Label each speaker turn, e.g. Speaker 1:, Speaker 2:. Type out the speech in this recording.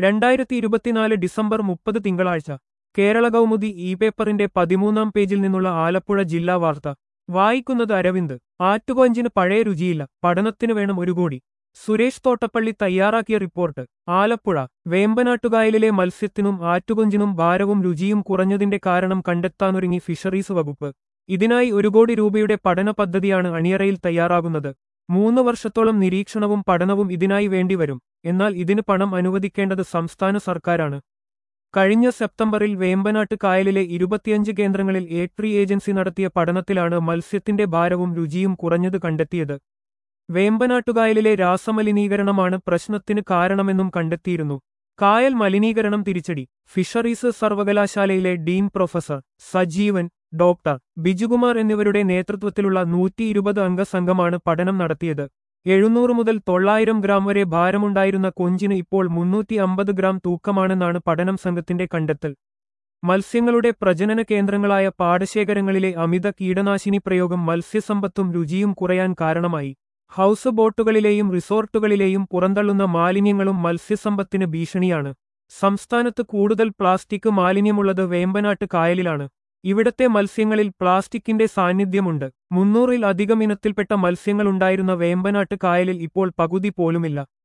Speaker 1: രണ്ടായിരത്തി ഇരുപത്തിനാല് ഡിസംബർ മുപ്പത് തിങ്കളാഴ്ച കേരള കൗമുദി ഇ പേപ്പറിന്റെ പതിമൂന്നാം പേജിൽ നിന്നുള്ള ആലപ്പുഴ ജില്ലാ വാർത്ത വായിക്കുന്നത് അരവിന്ദ് ആറ്റുകൊഞ്ചിന് പഴയ രുചിയില്ല പഠനത്തിന് വേണം ഒരു കോടി സുരേഷ് തോട്ടപ്പള്ളി തയ്യാറാക്കിയ റിപ്പോർട്ട് ആലപ്പുഴ വേമ്പനാട്ടുകായലിലെ മത്സ്യത്തിനും ആറ്റുകൊഞ്ചിനും ഭാരവും രുചിയും കുറഞ്ഞതിന്റെ കാരണം കണ്ടെത്താനൊരുങ്ങി ഫിഷറീസ് വകുപ്പ് ഇതിനായി ഒരു കോടി രൂപയുടെ പഠന പദ്ധതിയാണ് അണിയറയിൽ തയ്യാറാകുന്നത് മൂന്ന് വർഷത്തോളം നിരീക്ഷണവും പഠനവും ഇതിനായി വേണ്ടിവരും എന്നാൽ ഇതിന് പണം അനുവദിക്കേണ്ടത് സംസ്ഥാന സർക്കാരാണ് കഴിഞ്ഞ സെപ്റ്റംബറിൽ വേമ്പനാട്ട് കായലിലെ ഇരുപത്തിയഞ്ച് കേന്ദ്രങ്ങളിൽ ഏട്രി ഏജൻസി നടത്തിയ പഠനത്തിലാണ് മത്സ്യത്തിന്റെ ഭാരവും രുചിയും കുറഞ്ഞത് കണ്ടെത്തിയത് വേമ്പനാട്ടുകായലിലെ രാസമലിനീകരണമാണ് പ്രശ്നത്തിന് കാരണമെന്നും കണ്ടെത്തിയിരുന്നു കായൽ മലിനീകരണം തിരിച്ചടി ഫിഷറീസ് സർവകലാശാലയിലെ dean professor Sajeevan doctor Bijukumar എന്നിവരുടെ നേതൃത്വത്തിലുള്ള നൂറ്റി ഇരുപത് അംഗ സംഘമാണ് പഠനം നടത്തിയത് എഴുന്നൂറ് മുതൽ തൊള്ളായിരം ഗ്രാം വരെ ഭാരമുണ്ടായിരുന്ന കൊഞ്ചിന് ഇപ്പോൾ മുന്നൂറ്റി അമ്പത് ഗ്രാം തൂക്കമാണെന്നാണ് പഠനം സംഘത്തിന്റെ കണ്ടെത്തൽ മത്സ്യങ്ങളുടെ പ്രജനന കേന്ദ്രങ്ങളായ പാടശേഖരങ്ങളിലെ അമിത കീടനാശിനി പ്രയോഗം മത്സ്യസമ്പത്തും രുചിയും കുറയാൻ കാരണമായി ഹൗസ് ബോട്ടുകളിലെയും റിസോർട്ടുകളിലെയും പുറന്തള്ളുന്ന മാലിന്യങ്ങളും മത്സ്യസമ്പത്തിന് ഭീഷണിയാണ് സംസ്ഥാനത്ത് കൂടുതൽ പ്ലാസ്റ്റിക് മാലിന്യമുള്ളത് വേമ്പനാട്ട് കായലിലാണ് ഇവിടത്തെ മത്സ്യങ്ങളിൽ പ്ലാസ്റ്റിക്കിന്റെ സാന്നിധ്യമുണ്ട് മുന്നൂറിൽ അധികം ഇനത്തിൽപ്പെട്ട മത്സ്യങ്ങളുണ്ടായിരുന്ന വേമ്പനാട്ട് കായലിൽ ഇപ്പോൾ പകുതി പോലുമില്ല